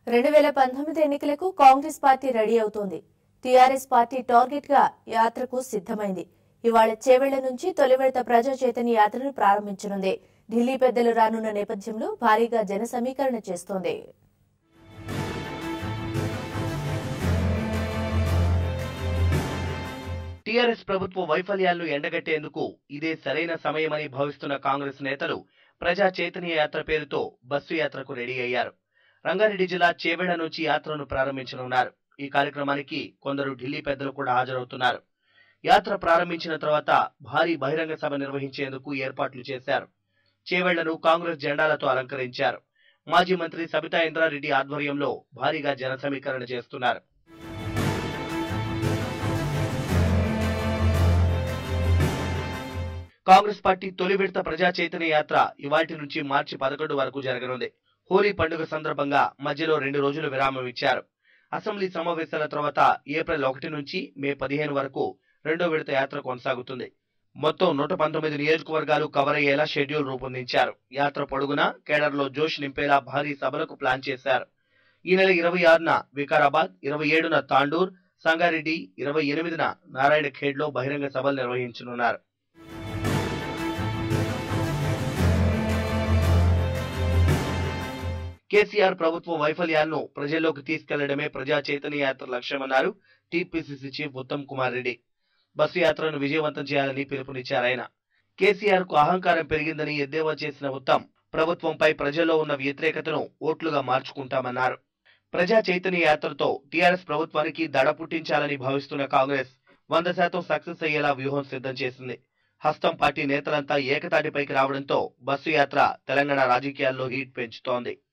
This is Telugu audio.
రెండు వేల పంతొమ్మిది ఎన్నికలకు కాంగ్రెస్ పార్టీ రెడీ అవుతోంది టీఆర్ఎస్ పార్టీ టార్గెట్ గా యాత్రకు సిద్దమైంది ఇవాళ చేవెళ్ల నుంచి తొలి విడత ప్రజా చైతన్య యాత్రను ప్రారంభించనుంది ఢిల్లీ పెద్దలు రానున్న నేపథ్యంలో భారీగా జన సమీకరణ చేస్తోంది టీఆర్ఎస్ ప్రభుత్వ వైఫల్యాలను ఎండగట్టేందుకు ఇదే సరైన సమయమని భావిస్తున్న కాంగ్రెస్ నేతలు ప్రజా చైతన్య యాత్ర పేరుతో బస్సు యాత్రకు రెడీ అయ్యారు రంగారెడ్డి జిల్లా చేవెళ్ల నుంచి యాత్రను ప్రారంభించనున్నారు ఈ కార్యక్రమానికి కొందరు ఢిల్లీ పెద్దలు కూడా హాజరవుతున్నారు యాత్ర ప్రారంభించిన తర్వాత భారీ బహిరంగ సభ నిర్వహించేందుకు ఏర్పాట్లు చేశారు చేవెళ్లను కాంగ్రెస్ జెండాలతో అలంకరించారు మాజీ మంత్రి సబితా ఇంద్రారెడ్డి ఆధ్వర్యంలో భారీగా జన సమీకరణ చేస్తున్నారు కాంగ్రెస్ పార్టీ తొలి విడత ప్రజా చైతన్య యాత్ర ఇవాటి నుంచి మార్చి పదకొండు వరకు జరగనుంది హోలీ పండుగ సందర్భంగా మధ్యలో రెండు రోజులు విరామం ఇచ్చారు అసెంబ్లీ సమావేశాల తర్వాత ఏప్రిల్ ఒకటి నుంచి మే పదిహేను వరకు రెండో విడత యాత్ర కొనసాగుతుంది మొత్తం నూట పంతొమ్మిది నియోజకవర్గాలు కవర్ అయ్యేలా షెడ్యూల్ రూపొందించారు యాత్ర పొడుగునా కేడర్లో జోష్ నింపేలా భారీ సభలకు ప్లాన్ చేశారు ఈ నెల ఇరవై ఆరున వికారాబాద్ ఇరవై ఏడున తాండూర్ సంగారెడ్డి ఇరవై ఎనిమిదిన నారాయణ ఖేడ్లో బహిరంగ సభలు నిర్వహించనున్నారు కేసీఆర్ ప్రభుత్వ వైఫల్యాలను ప్రజల్లోకి తీసుకెళ్లడమే ప్రజా చైతన్య యాత్ర లక్ష్యమన్నారు TPCC chief Uttam Kumar Reddy bus యాత్రను విజయవంతం చేయాలని పిలుపునిచ్చారు ఆయన కేసీఆర్ కు అహంకారం పెరిగిందని ఎద్దేవా చేసిన ఉత్తమ్ ప్రభుత్వంపై ప్రజల్లో ఉన్న వ్యతిరేకతను ఓట్లుగా మార్చుకుంటామన్నారు ప్రజా చైతన్య యాత్రతో టీఆర్ఎస్ ప్రభుత్వానికి దడ పుట్టించాలని భావిస్తున్న కాంగ్రెస్ వంద శాతం సక్సెస్ అయ్యేలా వ్యూహం సిద్ధం చేసింది హస్తం పార్టీ నేతలంతా ఏకతాటిపైకి రావడంతో బస్సు యాత్ర తెలంగాణ రాజకీయాల్లో హీట్ పెంచుతోంది